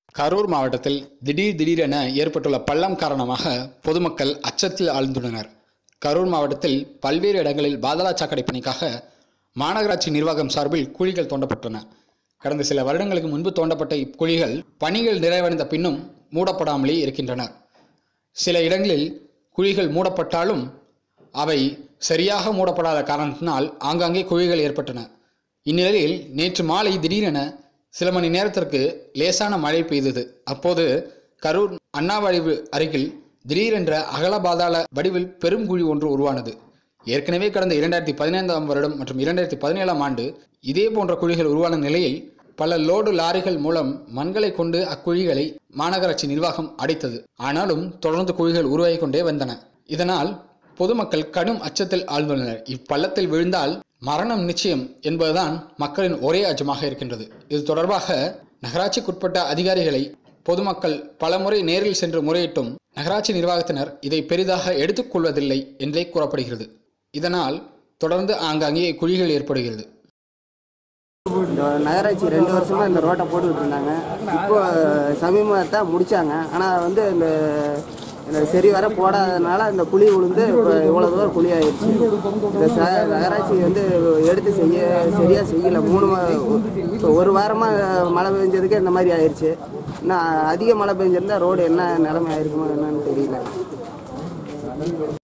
கரூர் மாவட்டத்தில் திடீர் திடீரென ஏற்பட்டுள்ள பள்ளம் காரணமாக பொதுமக்கள் அச்சத்தில் ஆழ்ந்துள்ளனர் கரூர் மாவட்டத்தில் பல்வேறு இடங்களில் பாதாள சாக்கடை பணிக்காக மாநகராட்சி நிர்வாகம் சார்பில் குழிகள் தோண்டப்பட்டன கடந்த சில வருடங்களுக்கு முன்பு தோண்டப்பட்ட இக்குழிகள் பணிகள் நிறைவடைந்த பின்னும் மூடப்படாமலே இருக்கின்றன சில இடங்களில் குழிகள் மூடப்பட்டாலும் அவை சரியாக மூடப்படாத காரணத்தினால் ஆங்காங்கே குழிகள் ஏற்பட்டன இந்நிலையில் நேற்று மாலை திடீரென சில மணி நேரத்திற்கு லேசான மழை பெய்தது அப்போது கரூர் அண்ணா வடிவு அருகில் திடீரென்ற அகல பாதாள வடிவில் பெரும் குழி ஒன்று உருவானது ஏற்கனவே கடந்த இரண்டாயிரத்தி பதினைந்தாம் வருடம் மற்றும் இரண்டாயிரத்தி பதினேழாம் ஆண்டு இதே போன்ற குழிகள் உருவான நிலையில் பல லோடு லாரிகள் மூலம் மண்களை கொண்டு அக்குழிகளை மாநகராட்சி நிர்வாகம் அடைத்தது ஆனாலும் தொடர்ந்து குழிகள் உருவாகிக் கொண்டே வந்தன இதனால் பொதுமக்கள் கடும் அச்சத்தில் ஆழ்ந்துள்ளனர் இப்பள்ளத்தில் விழுந்தால் மரணம் நிச்சயம் என்பதுதான் மக்களின் ஒரே அச்சமாக இருக்கின்றது இது தொடர்பாக நகராட்சிக்குட்பட்ட அதிகாரிகளை பொதுமக்கள் பலமுறை நேரில் சென்று முறையிட்டும் நகராட்சி நிர்வாகத்தினர் இதை பெரிதாக எடுத்துக்கொள்வதில்லை என்றே கூறப்படுகிறது இதனால் தொடர்ந்து ஆங்காங்கே குழிகள் ஏற்படுகிறது இந்த நகராட்சி ரெண்டு வருஷமா இந்த ரோட்டை போட்டுக்கிட்டு இருந்தாங்க இப்போ சமீபத்தை முடிச்சாங்க ஆனால் வந்து இந்த இந்த சரி வர போடாதனால இந்த குழி விழுந்து இப்போ இவ்வளோ தூரம் குழி ஆயிடுச்சு இந்த ச நகராட்சி வந்து எடுத்து செய்ய சரியாக செய்யலை மூணு மா- இப்போ ஒரு வாரமாக மழை பெஞ்சதுக்கு இந்த மாதிரி ஆயிடுச்சு இன்னும் அதிக மழை பெஞ்சிருந்தா ரோடு என்ன நிலைமை ஆயிருக்குமோ என்னன்னு தெரியல